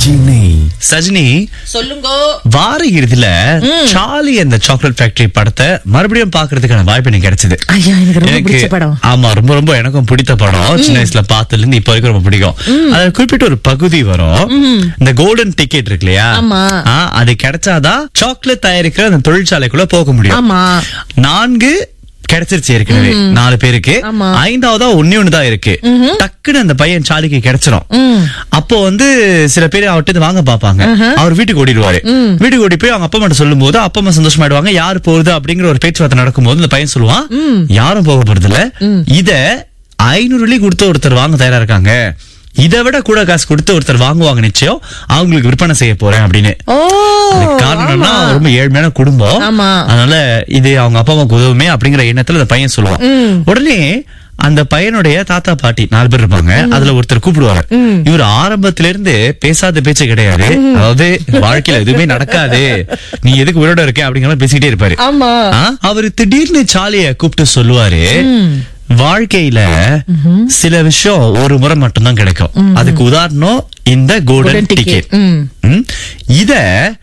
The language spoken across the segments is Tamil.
சஜினை சஜினி சொல்லுங்க வார இறுதியில சார்லி அந்த சாக்லேட் ஃபேக்டரி படத்தை மறுபடியும் பாக்குறதுக்கான வாய்ப்பு எனக்கு கிடைச்சது ஐயா எனக்கு ரொம்ப எனக்கு பிடிச்ச படம் ஆமா ரொம்ப ரொம்ப எனக்கும் பிடித்த படம் சின்ன வயசுல பார்த்ததுல இருந்து இப்ப வரைக்கும் ரொம்ப பிடிக்கும் அதுல குறிப்பிட்ட ஒரு பகுதி வரும் இந்த கோல்டன் டிக்கெட் இருக்கு இல்லையா ஆமா. ஆ, அது கிடைச்சாதான் சாக்லேட் தயாரிக்கிற அந்த தொழிற்சாலைக்குள்ள போக முடியும் ஆமா நான்கு கிடைச்சிருச்சு ஏற்கனவே நாலு பேருக்கு ஆமா. ஐந்தாவதா ஒண்ணே ஒண்ணுதான் இருக்கு டக்குன்னு அந்த பையன் சாலிக்கு கிடைச்சிரும் அப்போ வந்து சில பேர் அவர்கிட்ட இருந்து வாங்க பாப்பாங்க அவர் வீட்டுக்கு ஓடிடுவாரு வீட்டுக்கு ஓடி போய் அவங்க அப்பா அம்மா சொல்லும் போது அப்பா அம்மா சந்தோஷமாயிடுவாங்க யாரு போகுது அப்படிங்கிற ஒரு பேச்சுவார்த்தை நடக்கும்போது இந்த பையன் சொல்லுவான் யாரும் போக போறது இல்ல இத ஐநூறு வெள்ளி கொடுத்து ஒருத்தர் வாங்க தயாரா இருக்காங்க இதை விட கூட காசு கொடுத்து ஒருத்தர் வாங்குவாங்க நிச்சயம் அவங்களுக்கு விற்பனை செய்ய போறேன் அப்படின்னு ஓ அதுக்கு காரணம்னா ஆமா. ரொம்ப ஏழ்மையான குடும்பம் ஆமா. அதனால இது அவங்க அப்பா அம்மாவுக்கு உதவுமே அப்படிங்கிற எண்ணத்துல அந்த பையன் சொல்லுவான் உடனே அந்த பையனுடைய தாத்தா பாட்டி நாலு பேர் இருப்பாங்க அதுல ஒருத்தர் கூப்பிடுவாரு இவர் ஆரம்பத்துல இருந்து பேசாத பேச்சு கிடையாது அதாவது வாழ்க்கையில எதுவுமே நடக்காது நீ எதுக்கு உயிரோட இருக்க அப்படிங்கிற மாதிரி பேசிக்கிட்டே இருப்பாரு ஆமா ஆ, அவரு திடீர்னு சாலிய கூப்பிட்டு சொல்லுவாரு வாழ்க்கையில சில விஷயம் ஒரு முறை மட்டும்தான் கிடைக்கும் அதுக்கு உதாரணம் இந்த கோல்டன் Golden ticket. டிக்கெட் ம். இத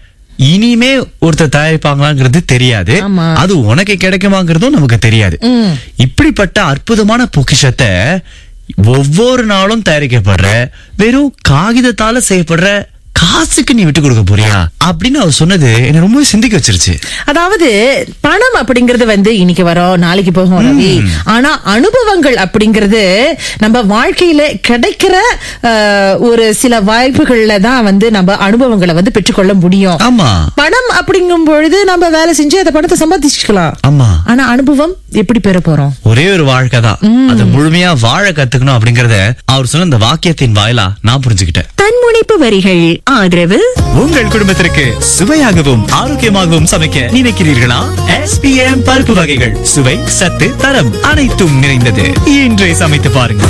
இனிமே ஒருத்தர் தயாரிப்பாங்களாங்கிறது தெரியாது ஆமா. அது உனக்கு கிடைக்குமாங்கிறதும் நமக்கு தெரியாது ம். இப்படிப்பட்ட அற்புதமான பொக்கிஷத்தை ஒவ்வொரு நாளும் தயாரிக்கப்படுற வெறும் காகிதத்தால செய்யப்படுற காசுக்கு நீ விட்டு கொடுக்க போறியா அப்படின்னு அவர் சொன்னது என்ன ரொம்ப சிந்திக்க வச்சிருச்சு அதாவது பணம் அப்படிங்கறது வந்து இன்னைக்கு வரோம் நாளைக்கு போகும் ரவி ஆனா அனுபவங்கள் அப்படிங்கறது நம்ம வாழ்க்கையில கிடைக்கிற அஹ், ஒரு சில வாய்ப்புகள்ல தான் வந்து நம்ம அனுபவங்களை வந்து பெற்றுக்கொள்ள முடியும் ஆமா பணம் அப்படிங்கும் பொழுது நம்ம வேலை செஞ்சு அந்த பணத்தை சம்பாதிச்சுக்கலாம் ஆமா ஆனா அனுபவம் எப்படி பெற போறோம் ஒரே ஒரு வாழ்க்கை தான் அதை முழுமையா வாழ கத்துக்கணும் அப்படிங்கறத அவர் சொன்ன இந்த வாக்கியத்தின் வாயிலா நான் புரிஞ்சுக்கிட்டேன் தன்முனைப்பு வரிகள் ஆதரவு உங்கள் குடும்பத்திற்கு சுவையாகவும் ஆரோக்கியமாகவும் சமைக்க நினைக்கிறீர்களா எஸ்பிஎம் பருப்பு வகைகள் சுவை சத்து தரம் அனைத்தும் நிறைந்தது இன்றே சமைத்து பாருங்கள்